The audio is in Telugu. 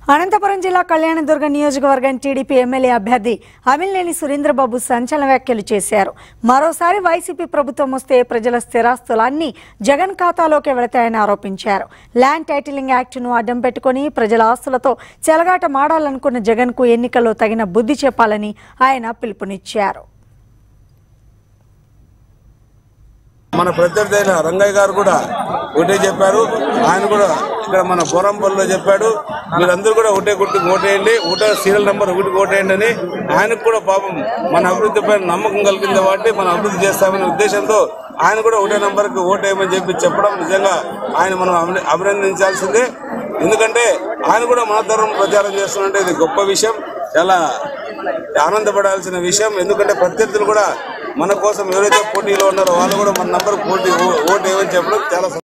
అనంతపురం జిల్లా కళ్యాణదుర్గ నియోజకవర్గం టీడీపీ ఎమ్మెల్యే అభ్యర్థి అమిలినేని సురేంద్రబాబు సంచలన వ్యాఖ్యలు చేశారు మరోసారి వైసీపీ ప్రభుత్వం వస్తే ప్రజల స్థిరాస్తులన్నీ జగన్ ఖాతాలోకి వెళతాయని ఆరోపించారు ల్యాండ్ టైటిలింగ్ యాక్ట్ను అడ్డం పెట్టుకుని ప్రజల ఆస్తులతో చెలగాట మాడాలనుకున్న జగన్కు ఎన్నికల్లో తగిన బుద్ధి చెప్పాలని ఆయన పిలుపునిచ్చారు మన ప్రత్యర్థి అయిన రంగయ్య గారు కూడా ఒకటే చెప్పారు ఆయన కూడా ఇక్కడ మన బోరంపల్లిలో చెప్పాడు మీరందరూ కూడా ఒకటే గుర్తుకు ఓటేయండి ఒకటే సీరియల్ నెంబర్ ఒకటి ఓటేయండి అని ఆయనకు కూడా పాపం మన అభివృద్ధి పైన నమ్మకం కలిగింది కాబట్టి మనం అభివృద్ధి చేస్తామనే ఉద్దేశంతో ఆయన కూడా ఒకటే నెంబర్కి ఓటేయమని చెప్పి చెప్పడం నిజంగా ఆయన మనం అభిన- అభినందించాల్సిందే ఎందుకంటే ఆయన కూడా మన ధర్మం ప్రచారం చేస్తున్నట్టే ఇది గొప్ప విషయం చాలా ఆనందపడాల్సిన విషయం ఎందుకంటే ప్రత్యర్థులు కూడా మన కోసం ఎవరైతే పోటీలో ఉన్నారో వాళ్ళు కూడా మన నంబర్ పోటీ ఓ- ఓటు వేయమని చెప్పడం చాలా